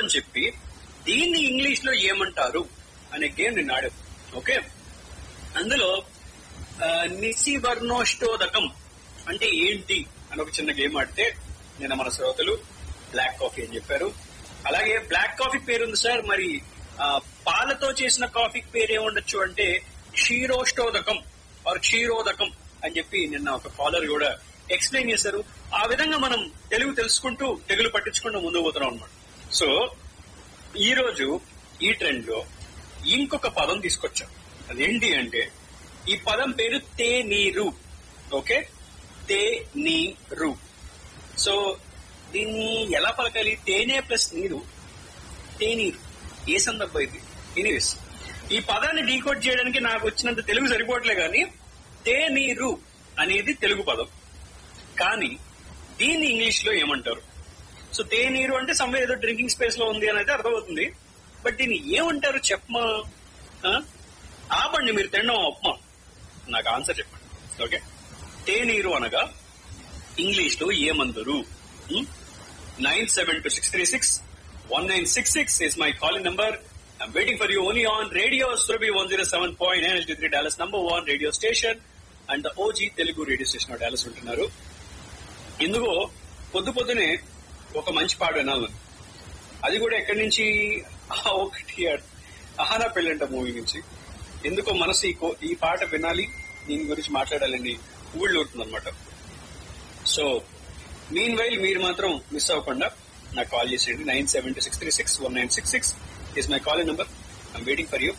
అని చెప్పి దీన్ని ఇంగ్లీష్ లో ఏమంటారు అనే గేమ్ నేను ఆడాను ఓకే అందులో ఆ, నిశివర్ణోష్టోదకం అంటే ఏంటి అని ఒక చిన్న గేమ్ ఆడితే నిన్న మన శ్రోతలు బ్లాక్ కాఫీ అని చెప్పారు అలాగే బ్లాక్ కాఫీ పేరు ఉంది సార్ మరి ఆ, పాలతో చేసిన కాఫీ పేరు ఏముండొచ్చు అంటే క్షీరోష్టోదకం ఆర్ క్షీరోదకం అని చెప్పి నిన్న ఒక కాలర్ కూడా ఎక్స్ప్లెయిన్ చేశారు ఆ విధంగా మనం తెలుగు తెలుసుకుంటూ తెలుగు పట్టించుకుంటూ ముందుకు పోతున్నాం అనమాట సో ఈ రోజు ఈ ట్రెండ్ లో ఇంకొక పదం తీసుకొచ్చాం అదేంటి అంటే ఈ పదం పేరు తే నీరు ఓకే తే నీరు సో దీన్ని ఎలా పలకాలి తేనె ప్లస్ నీరు తేనీరు ఏ సందర్భం ఇది ఎనీవేస్ ఈ పదాన్ని డీకోడ్ చేయడానికి నాకు వచ్చినంత తెలుగు సరిపోవట్లే కానీ తేనీరు అనేది తెలుగు పదం కానీ దీన్ని ఇంగ్లీష్ లో ఏమంటారు సో తేనీరు అంటే సమ్వేర్ ఏదో డ్రింకింగ్ స్పేస్ లో ఉంది అని అయితే అర్థమవుతుంది బట్ దీన్ని ఏమంటారు చెప్పమా ఆ? ఆపండి మీరు తినడం ఉప్మా నాకు ఆన్సర్ చెప్పండి ఓకే తేనీరు అనగా ఇంగ్లీష్ లో ఏమందరు nine seven two six three six one nine six six is my calling number I'm waiting for you only on radio Surabhi one zero seven point nine L three Dallas number one radio station and OG Telugu radio station Dallas ఉంటున్నారు ఎందుకో పొద్దు పొద్దునే ఒక మంచి పాట వినాలను అది కూడా ఎక్కడి నుంచి ఆ ఒకటి అహానా పెళ్ళంట మూవీ నుంచి ఎందుకో మనసు ఈ కో- ఈ పాట వినాలి దీని గురించి మాట్లాడాలని ఊళ్ళో ఉంటుంది అనమాట సో మీన్ వైల్ మీరు మాత్రం మిస్ అవ్వకుండా నాకు కాల్ చేసేయండి nine seven two six three six one nine six six is my call number I'm waiting for you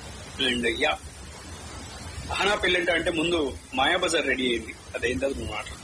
and yeah Ahana Pellanta అంటే ముందు మాయాబజార్ రెడీ అయింది అదేందో నువ్వు మాట్లాడు